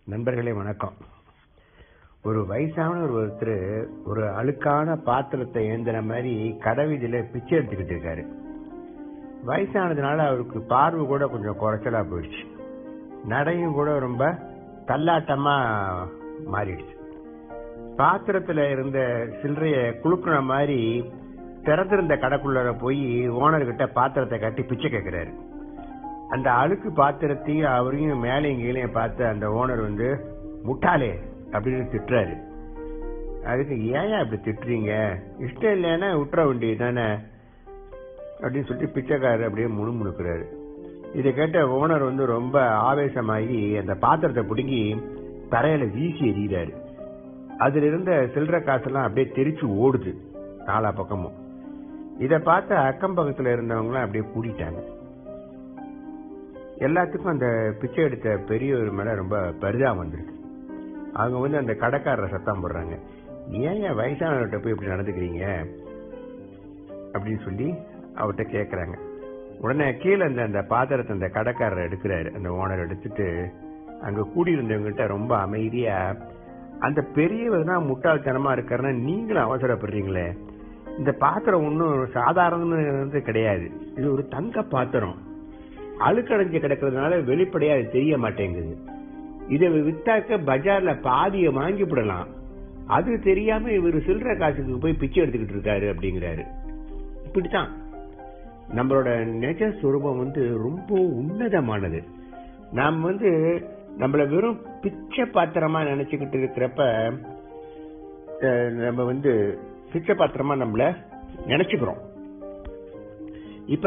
நண்பர்களே வணக்கம் ஒரு வயசான ஒரு ஒருத்தர் ஒரு அழுக்கான பாத்திரத்தை ஏந்தின மாதிரி கடைவீதியில பிச்சை எடுத்துக்கிட்டு இருக்காரு வயசானதுனால அவருக்கு பார்வை கூட கொஞ்சம் குறைச்சலா போயிடுச்சு நடையும் கூட ரொம்ப தள்ளாட்டமா மாறிடுச்சு பாத்திரத்துல இருந்த சில்லறைய குலுக்குன மாதிரி திறந்திருந்த கடைக்குள்ள போய் ஓனர் கிட்ட பாத்திரத்தை கட்டி பிச்சை கேட்கிறாரு அந்த அழுக்கு பாத்திரத்தையும் அவரையும் மேலையும் கீழையும் பார்த்து அந்த ஓனர் வந்து முட்டாளே அப்படின்னு திட்டுறாரு அதுக்கு ஏன் இப்படி திட்டுறீங்க இஷ்டம் இல்லைன்னா விட்டுற வேண்டியது தானே அப்படின்னு சொல்லிட்டு பிச்சைக்காரர் அப்படியே முணுமுணுக்கிறாரு இதை கேட்ட ஓனர் வந்து ரொம்ப ஆவேசமாகி அந்த பாத்திரத்தை பிடுங்கி தரையில வீசி எறிகிறாரு அதுல இருந்த சில்லற காசெல்லாம் அப்படியே தெரிச்சு ஓடுது நாலா பக்கமும் இத பார்த்த அக்கம் பக்கத்துல இருந்தவங்களாம் அப்படியே கூடிட்டாங்க எல்லாத்துக்கும் அந்த பிச்சை எடுத்த பெரியவர் மேல ரொம்ப பரிதாபம் வந்திருக்கு அவங்க வந்து அந்த கடைக்காரரை சத்தம் போடுறாங்க ஏன் என் வயசானவர்கிட்ட போய் இப்படி நடந்துக்கிறீங்க அப்படின்னு சொல்லி அவர்கிட்ட கேக்குறாங்க உடனே கீழே அந்த அந்த பாத்திரத்தை அந்த கடைக்காரர் எடுக்கிறாரு அந்த ஓனர் எடுத்துட்டு அங்க கூடியிருந்தவங்ககிட்ட ரொம்ப அமைதியா அந்த பெரியவர் தான் முட்டாள்தனமா இருக்காருன்னா நீங்களும் அவசரப்படுறீங்களே இந்த பாத்திரம் ஒன்றும் சாதாரணது கிடையாது இது ஒரு தங்க பாத்திரம் அழுக்கடைஞ்சு கிடக்கிறதுனால வெளிப்படையா அது தெரிய மாட்டேங்குது இதை வித்தாக்க பஜார்ல பாதிய வாங்கி விடலாம் அது தெரியாம இவர் சில்லற காசுக்கு போய் பிச்சை எடுத்துக்கிட்டு இருக்காரு அப்படிங்கிறாரு இப்படித்தான் நம்மளோட நிஜ சுரூபம் வந்து ரொம்ப உன்னதமானது நாம் வந்து நம்மள வெறும் பிச்சை பாத்திரமா நினைச்சுக்கிட்டு இருக்கிறப்ப அஹ், நம்ம வந்து பிச்சை பாத்திரமா நம்மள நினைச்சுக்கிறோம் இப்ப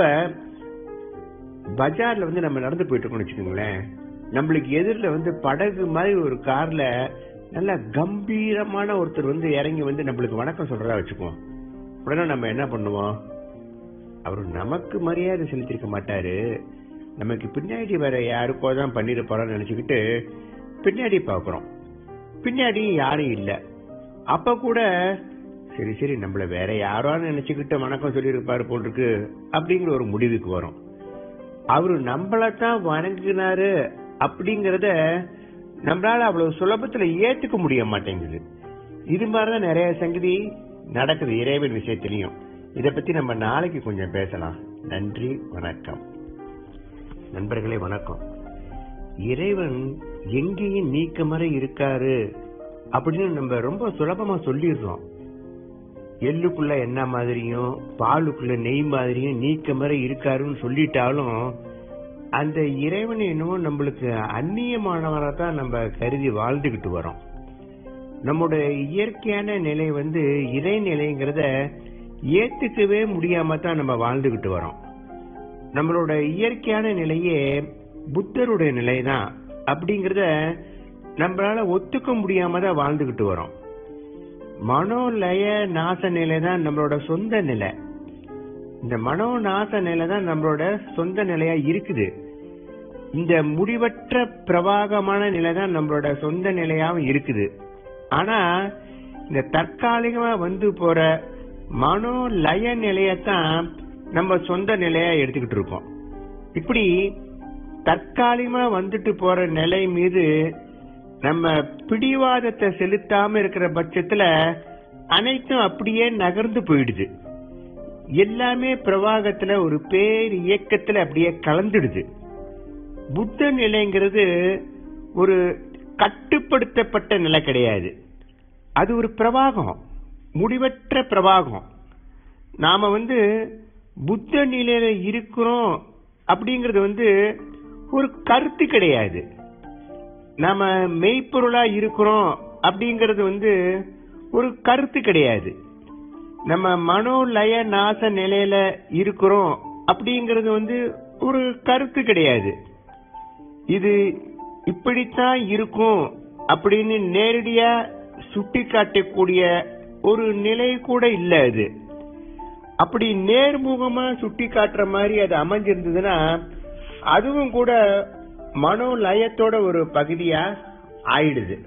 பஜார்ல வந்து நம்ம நடந்து போயிட்டு இருக்கோம்னு வச்சுக்கோங்களேன் நம்மளுக்கு எதிரில் வந்து படகு மாதிரி ஒரு கார்ல நல்ல கம்பீரமான ஒருத்தர் வந்து இறங்கி வந்து நம்மளுக்கு வணக்கம் சொல்றதா வச்சுக்குவோம் உடனே நம்ம என்ன பண்ணுவோம் அவர் நமக்கு மரியாதை செலுத்திருக்க மாட்டாரு நமக்கு பின்னாடி வேற யாருக்கோ தான் பண்ணிருப்பாரோன்னு நினைச்சுக்கிட்டு பின்னாடி பாக்குறோம் பின்னாடி யாரும் இல்ல அப்ப கூட சரி சரி நம்மள வேற யாரோன்னு நினைச்சுக்கிட்டு வணக்கம் சொல்லியிருப்பாரு போல் இருக்கு அப்படிங்கிற ஒரு முடிவுக்கு வரும் அவரு நம்மளத்தான் வணங்கினாரு அப்படிங்கறத நம்மளால அவ்வளவு சுலபத்துல ஏத்துக்க முடிய மாட்டேங்குது இது மாதிரிதான் நிறைய சங்கதி நடக்குது இறைவன் விஷயத்திலையும் இத பத்தி நம்ம நாளைக்கு கொஞ்சம் பேசலாம் நன்றி வணக்கம் நண்பர்களே வணக்கம் இறைவன் எங்கேயும் நீக்கமற இருக்காரு அப்படின்னு நம்ம ரொம்ப சுலபமா சொல்லிடுறோம் எள்ளுக்குள்ள என்ன மாதிரியும் பாலுக்குள்ள நெய் மாதிரியும் நீக்கமற இருக்காருன்னு சொல்லிட்டாலும் அந்த இறைவன் என்னவோ நம்மளுக்கு அந்நியமானவரை தான் நம்ம கருதி வாழ்ந்துகிட்டு வரோம் நம்மோட இயற்கையான நிலை வந்து இறைநிலைங்கிறத ஏத்துக்கவே முடியாம தான் நம்ம வாழ்ந்துகிட்டு வரோம் நம்மளோட இயற்கையான நிலையே புத்தருடைய நிலை தான் அப்படிங்கறத நம்மளால ஒத்துக்க முடியாம தான் வாழ்ந்துகிட்டு வரோம் மனோலய நாச நிலை தான் நம்மளோட சொந்த நிலை இந்த மனோ நாச நிலை தான் நம்மளோட சொந்த நிலையா இருக்குது இந்த முடிவற்ற பிரவாகமான நிலை தான் நம்மளோட சொந்த நிலையாவும் இருக்குது ஆனா இந்த தற்காலிகமா வந்து போற மனோ லய நிலையத்தான் நம்ம சொந்த நிலையா எடுத்துக்கிட்டு இருக்கோம் இப்படி தற்காலிகமா வந்துட்டு போற நிலை மீது நம்ம பிடிவாதத்தை செலுத்தாம இருக்கிற பட்சத்துல அனைத்தும் அப்படியே நகர்ந்து போயிடுது எல்லாமே பிரவாகத்துல ஒரு பேர் இயக்கத்துல அப்படியே கலந்துடுது புத்த நிலைங்கிறது ஒரு கட்டுப்படுத்தப்பட்ட நிலை கிடையாது அது ஒரு பிரவாகம் முடிவற்ற பிரவாகம் நாம வந்து புத்த நிலையில இருக்கிறோம் அப்படிங்கறது வந்து ஒரு கருத்து கிடையாது நாம மெய்ப்பொருளா இருக்கிறோம் அப்படிங்கறது வந்து ஒரு கருத்து கிடையாது நம்ம மனோலய நாச நிலையில இருக்கிறோம் அப்படிங்கறது வந்து ஒரு கருத்து கிடையாது இது இப்படித்தான் இருக்கும் அப்படின்னு நேரடியா சுட்டி காட்டக்கூடிய ஒரு நிலை கூட இல்ல அது அப்படி நேர்முகமா சுட்டி காட்டுற மாதிரி அது அமைஞ்சிருந்ததுன்னா அதுவும் கூட மனோலயத்தோட ஒரு பகுதியா ஆயிடுது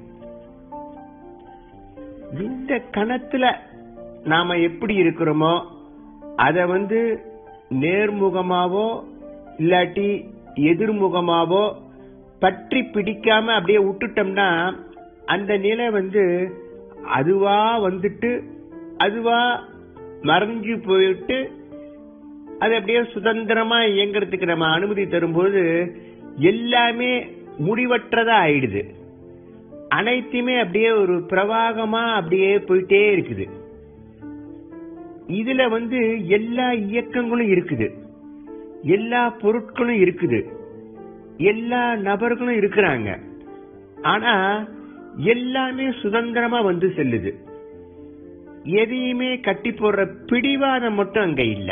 இந்த கணத்துல நாம எப்படி இருக்கிறோமோ அத வந்து நேர்முகமாவோ இல்லாட்டி எதிர்முகமாவோ பற்றி பிடிக்காம அப்படியே விட்டுட்டோம்னா அந்த நிலை வந்து அதுவா வந்துட்டு அதுவா மறைஞ்சு போயிட்டு அது அப்படியே சுதந்திரமா இயங்குறதுக்கு நம்ம அனுமதி தரும்போது எல்லாமே முடிவற்றதா ஆயிடுது அனைத்துமே அப்படியே ஒரு பிரவாகமா அப்படியே போயிட்டே இருக்குது இதுல வந்து எல்லா இயக்கங்களும் இருக்குது எல்லா பொருட்களும் இருக்குது எல்லா நபர்களும் இருக்கிறாங்க ஆனா எல்லாமே சுதந்திரமா வந்து செல்லுது எதையுமே கட்டி போடுற பிடிவாதம் மட்டும் அங்க இல்ல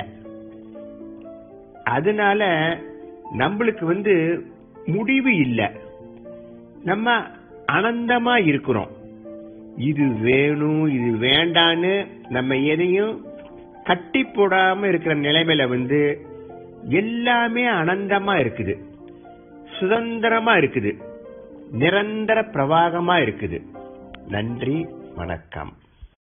அதனால நம்மளுக்கு வந்து முடிவு இல்ல நம்ம அனந்தமா இருக்கிறோம் இது வேணும் இது வேண்டான்னு நம்ம எதையும் கட்டி போடாம இருக்கிற நிலைமையில வந்து எல்லாமே அனந்தமா இருக்குது சுதந்திரமா இருக்குது நிரந்தர பிரவாகமா இருக்குது நன்றி வணக்கம்